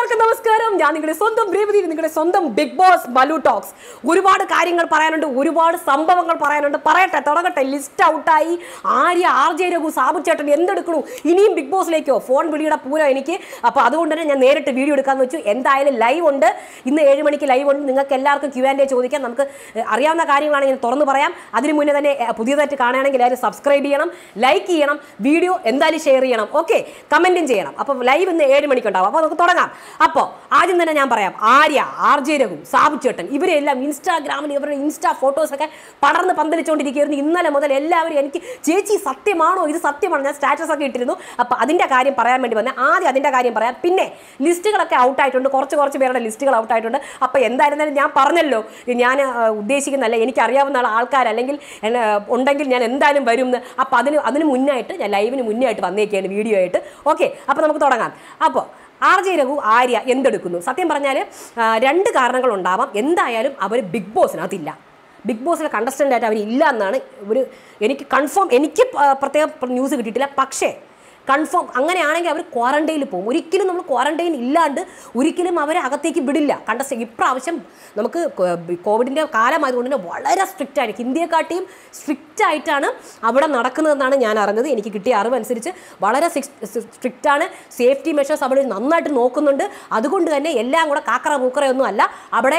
എല്ലാവർക്കും നമസ്കാരം ഞാൻ നിങ്ങളുടെ സ്വന്തം രേവതി നിങ്ങളുടെ സ്വന്തം ബിഗ് ബോസ് മലു ടോക്സ് ഒരുപാട് കാര്യങ്ങൾ പറയാനുണ്ട് ഒരുപാട് സംഭവങ്ങൾ പറയാനുണ്ട് പറയട്ടെ തുടങ്ങട്ടെ ലിസ്റ്റ് ഔട്ടായി ആര്യ ആർ ജെ രഘു സാബു ചേട്ടൻ എന്തെടുക്കണു ഇനിയും ബിഗ് ബോസിലേക്കോ ഫോൺ വിളിയുടെ പൂരം എനിക്ക് അപ്പോൾ അതുകൊണ്ട് തന്നെ ഞാൻ നേരിട്ട് വീഡിയോ എടുക്കാന്ന് വെച്ചു എന്തായാലും ലൈവ് ഉണ്ട് ഇന്ന് ഏഴ് മണിക്ക് ലൈവ് ഉണ്ട് നിങ്ങൾക്ക് എല്ലാവർക്കും ക്യൂ ആൻഡ് ചോദിക്കാം നമുക്ക് ഏഹ്, അറിയാവുന്ന കാര്യങ്ങളാണ് ഞാൻ തുറന്നു പറയാം അതിന് മുന്നേ തന്നെ ഏഹ്, പുതിയതായിട്ട് കാണുകയാണെങ്കിൽ എല്ലാവരും സബ്സ്ക്രൈബ് ചെയ്യണം ലൈക്ക് ചെയ്യണം വീഡിയോ എന്തായാലും ഷെയർ ചെയ്യണം ഓക്കെ കമൻറ്റും ചെയ്യണം അപ്പോൾ ലൈവ് ഇന്ന് ഏഴ് മണിക്കുണ്ടാവും അപ്പോൾ നമുക്ക് തുടങ്ങാം അപ്പോൾ ആദ്യം തന്നെ ഞാൻ പറയാം ആര്യ ആർ ജെ രഘു സാബു ചേട്ടൻ ഇവരെല്ലാം ഇൻസ്റ്റാഗ്രാമിൽ ഇവരുടെ ഇൻസ്റ്റാ ഫോട്ടോസൊക്കെ പടർന്ന് പന്തലിച്ചുകൊണ്ടിരിക്കുകയായിരുന്നു ഇന്നലെ മുതൽ എല്ലാവരും എനിക്ക് ചേച്ചി സത്യമാണോ ഇത് സത്യമാണോ ഞാൻ സ്റ്റാറ്റസ് ഒക്കെ ഇട്ടിരുന്നു അപ്പോൾ അതിൻ്റെ കാര്യം പറയാൻ വേണ്ടി വന്നത് ആദ്യം അതിൻ്റെ കാര്യം പറയാം പിന്നെ ലിസ്റ്റുകളൊക്കെ ഔട്ടായിട്ടുണ്ട് കുറച്ച് കുറച്ച് പേരുടെ ലിസ്റ്റുകൾ ഔട്ടായിട്ടുണ്ട് അപ്പോൾ എന്തായിരുന്നാലും ഞാൻ പറഞ്ഞല്ലോ ഞാൻ ആ, ഉദ്ദേശിക്കുന്നല്ല എനിക്കറിയാവുന്ന ആൾ- ആൾക്കാർ അല്ലെങ്കിൽ എന്നെ, ഉണ്ടെങ്കിൽ ഞാൻ എന്തായാലും വരും എന്ന് അപ്പോൾ അതിന് അതിന് മുന്നായിട്ട് ഞാൻ ലൈവിന് മുന്നേ ആയിട്ട് വന്നേക്കാണ് വീഡിയോ ആയിട്ട് ഓക്കെ അപ്പോൾ നമുക്ക് തുടങ്ങാം അപ്പോൾ ആർ ജെ രഘു ആര്യ എന്തെടുക്കുന്നു സത്യം പറഞ്ഞാൽ രണ്ട് കാരണങ്ങൾ ഉണ്ടാവാം എന്തായാലും അവർ ബിഗ് ബോസിനകത്തില്ല ബിഗ് ബോസിലെ കണ്ടസ്റ്റൻ്റ് ആയിട്ട് അവർ ഇല്ല എന്നാണ് ഒരു എനിക്ക് കൺഫേം എനിക്ക് പ- പ്രത്യേകം ന്യൂസ് കിട്ടിയിട്ടില്ല പക്ഷേ കൺഫേം അങ്ങനെയാണെങ്കിൽ അവർ ക്വാറന്റൈനിൽ പോകും ഒരിക്കലും നമ്മൾ ക്വാറന്റൈൻ ഇല്ലാണ്ട് ഒരിക്കലും അവരെ അകത്തേക്ക് വിടില്ല കണ്ടസ്റ്റ് ഇപ്രാവശ്യം നമുക്ക് കോവിഡിൻ്റെ കാലമായതുകൊണ്ട് തന്നെ വളരെ സ്ട്രിക്റ്റ് ആയിട്ട് ഇന്ത്യയെക്കാട്ടിയും സ്ട്രിക്റ്റ് ആയിട്ടാണ് അവിടെ നടക്കുന്നതെന്നാണ് ഞാൻ അറിഞ്ഞത് എനിക്ക് കിട്ടിയ അറിവ് അനുസരിച്ച് വളരെ സ്ട്രിക്റ്റ് ആണ് സേഫ്റ്റി മെഷേഴ്സ് അവിടെ നന്നായിട്ട് നോക്കുന്നുണ്ട് അതുകൊണ്ട് തന്നെ എല്ലാം കൂടെ കാക്കറ മൂക്കറയൊന്നും അല്ല അവിടെ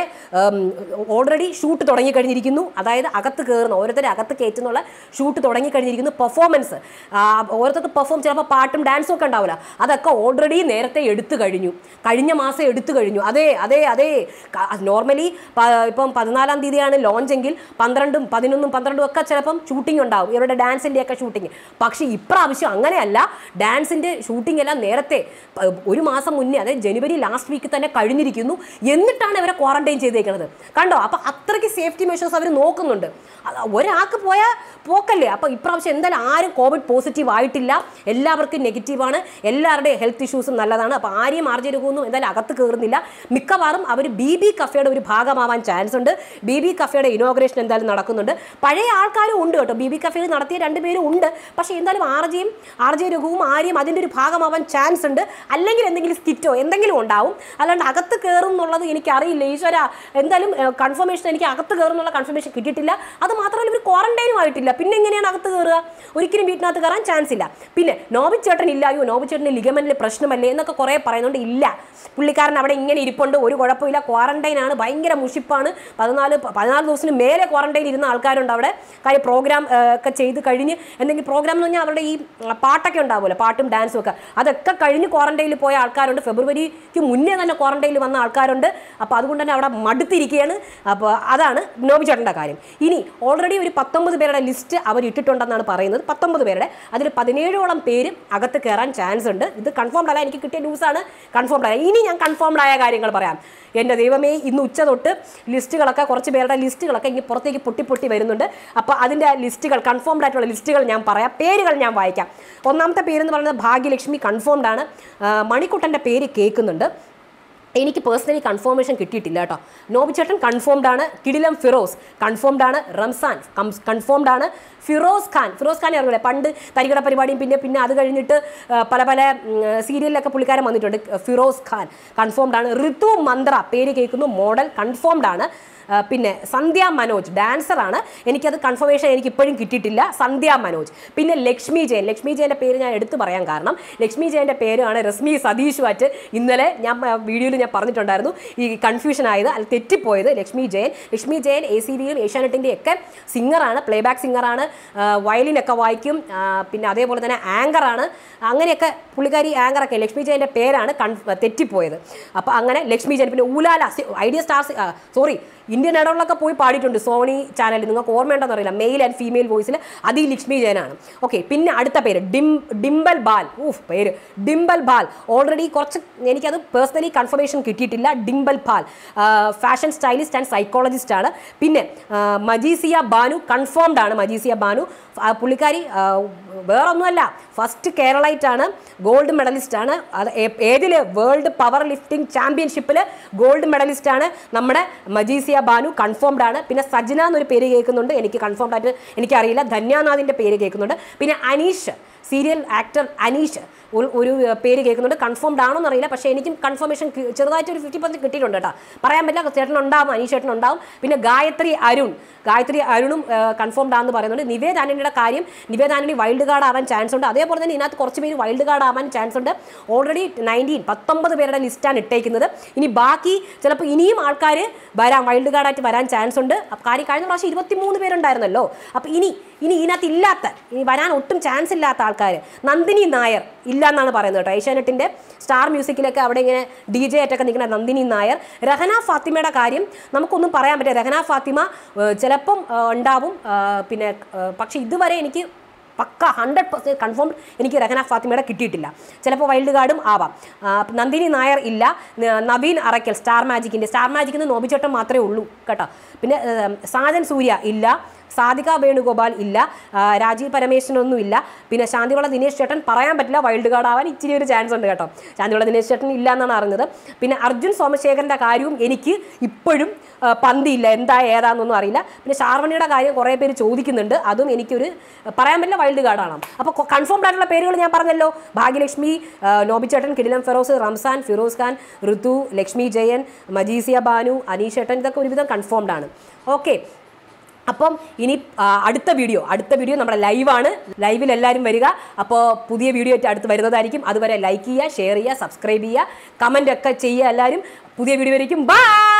ഓൾറെഡി ഷൂട്ട് തുടങ്ങിക്കഴിഞ്ഞിരിക്കുന്നു അതായത് അകത്ത് കയറുന്ന ഓരോരുത്തരെ അകത്ത് കയറ്റുന്നുള്ള ഷൂട്ട് തുടങ്ങിക്കഴിഞ്ഞിരിക്കുന്നു പെർഫോമൻസ് ഓരോരുത്തർക്ക് പെർഫോം ചിലപ്പോൾ പാട്ടും ഡാൻസും ഒക്കെ ഉണ്ടാവില്ല അതൊക്കെ ഓൾറെഡി നേരത്തെ എടുത്തു കഴിഞ്ഞു കഴിഞ്ഞ മാസം എടുത്തു കഴിഞ്ഞു അതെ അതെ അതെ നോർമലി ഇപ്പം പതിനാലാം തീയതിയാണ് ലോഞ്ച് എങ്കിൽ പന്ത്രണ്ടും പതിനൊന്നും പന്ത്രണ്ടും ഒക്കെ ചിലപ്പം ഷൂട്ടിംഗ് ഉണ്ടാവും ഇവരുടെ ഡാൻസിൻ്റെ ഒക്കെ ഷൂട്ടിംഗ് പക്ഷേ ഇപ്രാവശ്യം അങ്ങനെയല്ല ഡാൻസിൻ്റെ ഷൂട്ടിംഗ് എല്ലാം നേരത്തെ പ- ഒരു മാസം മുന്നേ അതായത് ജനുവരി ലാസ്റ്റ് വീക്ക് തന്നെ കഴിഞ്ഞിരിക്കുന്നു എന്നിട്ടാണ് ഇവരെ ക്വാറന്റൈൻ ചെയ്തേക്കുന്നത് കണ്ടോ അപ്പോൾ അത്രയ്ക്ക് സേഫ്റ്റി മെഷേഴ്സ് അവർ നോക്കുന്നുണ്ട് അത് ഒരാൾക്ക് പോയാൽ പോക്കല്ലേ അപ്പോൾ ഇപ്രാവശ്യം എന്തായാലും ആരും കോവിഡ് പോസിറ്റീവ് ആയിട്ടില്ല എല്ലാവർക്കും നെഗറ്റീവാണ് എല്ലാവരുടെയും ഹെൽത്ത് ഇഷ്യൂസും നല്ലതാണ് അപ്പോൾ ആരെയും ആർജരുകൊന്നും എന്തായാലും അകത്ത് കയറുന്നില്ല മിക്കവാറും അവർ ബി ബി കഫയുടെ ഒരു ഭാഗമാവാൻ ചാൻസ് ഉണ്ട് ബി ബി കഫയുടെ ഇനോഗ്രേഷൻ എന്തായാലും നടക്കുന്നുണ്ട് പഴയ ആൾക്കാരും ഉണ്ട് കേട്ടോ ബി ബി കഫയിൽ നടത്തിയ രണ്ടുപേരും ഉണ്ട് പക്ഷേ എന്തായാലും ആർ ജെയും ആർ ജെ രഘുവും ആര്യം അതിൻ്റെ ഒരു ഭാഗമാവാൻ ചാൻസ് ഉണ്ട് അല്ലെങ്കിൽ എന്തെങ്കിലും സ്കിറ്റോ എന്തെങ്കിലും ഉണ്ടാവും അല്ലാണ്ട് അകത്ത് കയറും എന്നുള്ളത് എനിക്കറിയില്ല ഈശ്വര എന്തായാലും കൺഫർമേഷൻ എനിക്ക് അകത്ത് കയറും എന്നുള്ള കൺഫർമേഷൻ കിട്ടിയിട്ടില്ല അത് മാത്രമല്ല ഇവർ ക്വാറന്റൈനും ആയിട്ടില്ല പിന്നെ എങ്ങനെയാണ് അകത്ത് കയറുക ഒരിക്കലും വീട്ടിനകത്ത് കയറാൻ ചാൻസ് ഇല്ല പിന്നെ നോബി ചേട്ടൻ ഇല്ലായോ നോബി ചേട്ടന് ലിഗമെന്റിൽ പ്രശ്നമല്ലേ എന്നൊക്കെ കുറേ പറയുന്നുണ്ട് ഇല്ല പുള്ളിക്കാരൻ അവിടെ ഇങ്ങനെ ഇരിപ്പുണ്ട് ഒരു കുഴപ്പമില്ല ക്വാറന്റൈൻ ആണ് ഭയങ്കര മുഷിപ്പാണ് പതിനാല് പതിനാല് ദിവസത്തിന് മേലെ ക്വാറന്റൈൻ ഇരുന്ന ആൾക്കാരുണ്ട് അവിടെ കാര്യം പ്രോഗ്രാം ഒക്കെ ചെയ്ത് കഴിഞ്ഞ് എന്തെങ്കിലും പ്രോഗ്രാം എന്ന് പറഞ്ഞാൽ അവരുടെ ഈ ആ, പാട്ടൊക്കെ ഉണ്ടാവുമല്ലോ പാട്ടും ഡാൻസും ഒക്കെ അതൊക്കെ കഴിഞ്ഞ് ക്വാറന്റൈനിൽ പോയ ആൾക്കാരുണ്ട് ഫെബ്രുവരിക്ക് മുന്നേ തന്നെ ക്വാറന്റൈനിൽ വന്ന ആൾക്കാരുണ്ട് അപ്പോൾ അതുകൊണ്ട് തന്നെ അവിടെ മടുത്തിരിക്കുകയാണ് അപ്പോൾ അതാണ് നോബി ചേട്ടൻ്റെ കാര്യം ഇനി ഓൾറെഡി ഒരു പത്തൊമ്പത് പേരുടെ ലിസ്റ്റ് അവർ ഇട്ടിട്ടുണ്ടെന്നാണ് പറയുന്നത് പത്തൊമ്പത് പേരുടെ അതിൽ പതിനേഴോളം പേര് അകത്ത് കയറാൻ ചാൻസ് ഉണ്ട് ഇത് കൺഫേംഡ് അല്ല എനിക്ക് കിട്ടിയ ന്യൂസാണ് കൺഫേംഡ് ആയ ഇനി ഞാൻ കൺഫേംഡ് ആയ കാര്യങ്ങൾ പറയാം എൻ്റെ ദൈവമേ ഇന്ന് ഉച്ച തൊട്ട് ലിസ്റ്റുകളൊക്കെ കുറച്ച് പേരുടെ ലിസ്റ്റുകളൊക്കെ ഇനി പുറത്തേക്ക് പൊട്ടി പൊട്ടി വരുന്നുണ്ട് അപ്പോൾ അതിൻ്റെ ലിസ്റ്റുകൾ കൺഫേംഡ് ആയിട്ടുള്ള ലിസ്റ്റുകൾ ഞാൻ പറയാം പേരുകൾ ഞാൻ വായിക്കാം ഒന്നാമത്തെ പേരെന്ന് പറയുന്നത് ഭാഗ്യലക്ഷ്മി കൺഫേംഡ് ആണ് ആ, മണിക്കുട്ടൻ്റെ പേര് കേൾക്കുന്നുണ്ട് എനിക്ക് പേഴ്സണലി കൺഫർമേഷൻ കിട്ടിയിട്ടില്ല കേട്ടോ നോബിച്ചേട്ടൻ കൺഫേംഡ് ആണ് കിടിലം ഫിറോസ് കൺഫേംഡ് ആണ് റംസാൻ കൺഫേംഡ് ആണ് ഫിറോസ് ഖാൻ ഫിറോസ് ഖാൻ അറിയില്ലേ പണ്ട് തരികട പരിപാടിയും പിന്നെ പിന്നെ അത് കഴിഞ്ഞിട്ട് ആ, പല പല സീരിയലിലൊക്കെ പുള്ളിക്കാരൻ വന്നിട്ടുണ്ട് ഫിറോസ് ഖാൻ കൺഫേംഡ് ആണ് ഋതു മന്ത്ര പേര് കേൾക്കുന്നു മോഡൽ കൺഫേംഡ് ആണ് ആ, പിന്നെ സന്ധ്യ മനോജ് ഡാൻസറാണ് എനിക്കത് കൺഫർമേഷൻ എനിക്ക് ഇപ്പോഴും കിട്ടിയിട്ടില്ല സന്ധ്യ മനോജ് പിന്നെ ലക്ഷ്മി ജയൻ ലക്ഷ്മി ജയൻ്റെ പേര് ഞാൻ എടുത്തു പറയാൻ കാരണം ലക്ഷ്മി ജയൻ്റെ പേരാണ് രശ്മി സതീഷുമായിട്ട് ഇന്നലെ ഞാൻ വീഡിയോയിൽ ഞാൻ പറഞ്ഞിട്ടുണ്ടായിരുന്നു ഈ കൺഫ്യൂഷൻ ആയത് അത് തെറ്റിപ്പോയത് ലക്ഷ്മി ജയൻ ലക്ഷ്മി ജയൻ എ സി ബിയും ഏഷ്യാനെറ്റിൻ്റെ ഒക്കെ സിംഗറാണ് പ്ലേബാക്ക് സിംഗറാണ് വയലിനൊക്കെ വായിക്കും ആ, പിന്നെ അതേപോലെ തന്നെ ആങ്കറാണ് അങ്ങനെയൊക്കെ പുള്ളിക്കാരി ആങ്കറൊക്കെ ലക്ഷ്മി ജയൻ്റെ പേരാണ് കൺ തെറ്റിപ്പോയത് അപ്പോൾ അങ്ങനെ ലക്ഷ്മി ജയൻ പിന്നെ ഊലാല ഐഡിയ സ്റ്റാർസ് സോറി ഇന്ത്യൻ ഐഡോളിലൊക്കെ പോയി പാടിയിട്ടുണ്ട് സോണി ചാനലിൽ നിങ്ങൾക്ക് ഓർമ്മയുണ്ടെന്ന് അറിയില്ല മെയിൽ ആൻഡ് ഫീമെയിൽ വോയിസിൽ അത് ഈ ലക്ഷ്മി ജയനാണ് ഓക്കെ പിന്നെ അടുത്ത പേര് ഡിം ഡിംബൽ ബാൽ ഊഫ് പേര് ഡിംബൽ ബാൽ ഓൾറെഡി കുറച്ച് എനിക്കത് പേഴ്സണലി കൺഫർമേഷൻ കിട്ടിയിട്ടില്ല Dimpal Bhal fashion stylist and psychologist ആണ് പിന്നെ ആ, മജീസിയ ബാനു കൺഫേംഡ് ആണ് മജീസിയ ബാനു ആ, പുള്ളിക്കാരി ആ, വേറൊന്നുമല്ല ഫസ്റ്റ് കേരളൈറ്റ് ആണ് ഗോൾഡ് മെഡലിസ്റ്റ് ആണ് അത് ഏ- ഏതില് വേൾഡ് പവർ ലിഫ്റ്റിംഗ് ചാമ്പ്യൻഷിപ്പിൽ ഗോൾഡ് മെഡലിസ്റ്റ് ആണ് നമ്മുടെ മജീസിയ ബാനു കൺഫേംഡ് ആണ് പിന്നെ സജ്ന എന്നൊരു പേര് കേൾക്കുന്നുണ്ട് എനിക്ക് കൺഫേംഡ് ആയിട്ട് എനിക്കറിയില്ല ധന്യാനാഥിൻ്റെ പേര് കേൾക്കുന്നുണ്ട് പിന്നെ അനീഷ് സീരിയൽ ആക്ടർ അനീഷ് ഒരു- ഒരു പേര് കേൾക്കുന്നുണ്ട് കൺഫേംഡ് ആണോ എന്നറിയില്ല പക്ഷേ എനിക്കും കൺഫർമേഷൻ ചെറുതായിട്ട് ഒരു ഫിഫ്റ്റി പെർസെൻറ്റ് കിട്ടിയിട്ടുണ്ട് കേട്ടോ പറയാൻ പറ്റില്ല ചേട്ടൻ ഉണ്ടാവും അനീഷ് ചേട്ടൻ ഉണ്ടാവും പിന്നെ ഗായത്രി അരുൺ ഗായത്രി അരുണും കൺഫേംഡ് ആണെന്ന് പറയുന്നുണ്ട് നിവേദ് ആന്റണിയുടെ കാര്യം നിവേദ് ആന്റണി വൈൽഡ് കാർഡ് ആവാൻ ചാൻസ് ഉണ്ട് അതേപോലെ തന്നെ ഇതിനകത്ത് കുറച്ച് പേര് വൈൽഡ് കാർഡ് ആവാൻ ചാൻസ് ഉണ്ട് ഓൾറെഡി നയൻറ്റീൻ പത്തൊമ്പത് പേരുടെ ലിസ്റ്റാണ് ഇട്ടേക്കുന്നത് ഇനി ബാക്കി ചിലപ്പോൾ ഇനിയും ആൾക്കാർ വരാം വൈൽഡ് കാർഡായിട്ട് വരാൻ ചാൻസ് ഉണ്ട് അപ്പോൾ കാര്യം കഴിഞ്ഞ പ്രാവശ്യം ഇരുപത്തി മൂന്ന് പേരുണ്ടായിരുന്നല്ലോ അപ്പോൾ ഇനി ഇനി ഇതിനകത്ത് ഇല്ലാത്ത ഇനി വരാൻ ഒട്ടും ചാൻസ് ഇല്ലാത്ത ആൾക്കാർ നന്ദിനി നായർ ഇല്ല എന്നാണ് പറയുന്നത് കേട്ടോ ഏഷ്യാനെറ്റിൻ്റെ സ്റ്റാർ മ്യൂസിക്കിലൊക്കെ അവിടെ ഇങ്ങനെ ഡി ജെ ആയിട്ടൊക്കെ നിൽക്കുന്ന നന്ദിനി നായർ രഹന ഫാത്തിമയുടെ കാര്യം നമുക്കൊന്നും പറയാൻ പറ്റില്ല രഹന ഫാത്തിമ ഏഹ്, ചിലപ്പം ഏഹ്, ഉണ്ടാവും ഏഹ്, പിന്നെ ഏഹ്, പക്ഷേ ഇതുവരെ എനിക്ക് പക്ക ഹൺഡ്രഡ് പെർസെൻറ്റ് കൺഫേം എനിക്ക് രഹന ഫാത്തിമയുടെ കിട്ടിയിട്ടില്ല ചിലപ്പോൾ വൈൽഡ് കാർഡും ആവാം ആ, നന്ദിനി നായർ ഇല്ല ന- നവീൻ അറയ്ക്കൽ സ്റ്റാർ മാജിക്കിൻ്റെ സ്റ്റാർ മാജിക്കിന് നോബിച്ചേട്ടൻ മാത്രമേ ഉള്ളൂ കേട്ടോ പിന്നെ ഏം, സാജൻ സൂര്യ ഇല്ല സാധിക വേണുഗോപാൽ ഇല്ല ആ, രാജീവ് പരമേശ്വരനൊന്നും ഇല്ല പിന്നെ ശാന്തിവള ദിനേശ് ചേട്ടൻ പറയാൻ പറ്റില്ല വൈൽഡ് കാർഡ് ആവാൻ ഇച്ചിരി ഒരു ചാൻസ് ഉണ്ട് കേട്ടോ ശാന്തിവള ദിനേശ് ചേട്ടൻ ഇല്ല എന്നാണ് അറിഞ്ഞത് പിന്നെ അർജുൻ സോമശേഖരൻ്റെ കാര്യവും എനിക്ക് ഇപ്പോഴും ആ, പന്തിയില്ല എന്താ ഏതാണെന്നൊന്നും അറിയില്ല പിന്നെ ഷാർവണിയുടെ കാര്യം കുറേ പേര് ചോദിക്കുന്നുണ്ട് അതും എനിക്കൊരു പറയാൻ പറ്റില്ല വൈൽഡ് കാർഡാണ് അപ്പോൾ കൺഫേംഡ് ആയിട്ടുള്ള പേരുകൾ ഞാൻ പറഞ്ഞല്ലോ ഭാഗ്യലക്ഷ്മി ആ, നോബിച്ചേട്ടൻ കിടിലം ഫെറോസ് റംസാൻ ഫിറോസ് ഖാൻ ഋതു ലക്ഷ്മി ജയൻ മജീസിയ ബാനു അനീഷേട്ടൻ ഇതൊക്കെ ഒരുവിധം കൺഫേംഡ് ആണ് ഓക്കെ അപ്പം ഇനി ആ, അടുത്ത വീഡിയോ അടുത്ത വീഡിയോ നമ്മുടെ ലൈവാണ് ലൈവിൽ എല്ലാവരും വരിക അപ്പോൾ പുതിയ വീഡിയോ ആയിട്ട് അടുത്ത് വരുന്നതായിരിക്കും അതുവരെ ലൈക്ക് ചെയ്യുക ഷെയർ ചെയ്യുക സബ്സ്ക്രൈബ് ചെയ്യുക കമൻ്റ് ഒക്കെ ചെയ്യുക എല്ലാവരും പുതിയ വീഡിയോ ആയിരിക്കും ബൈ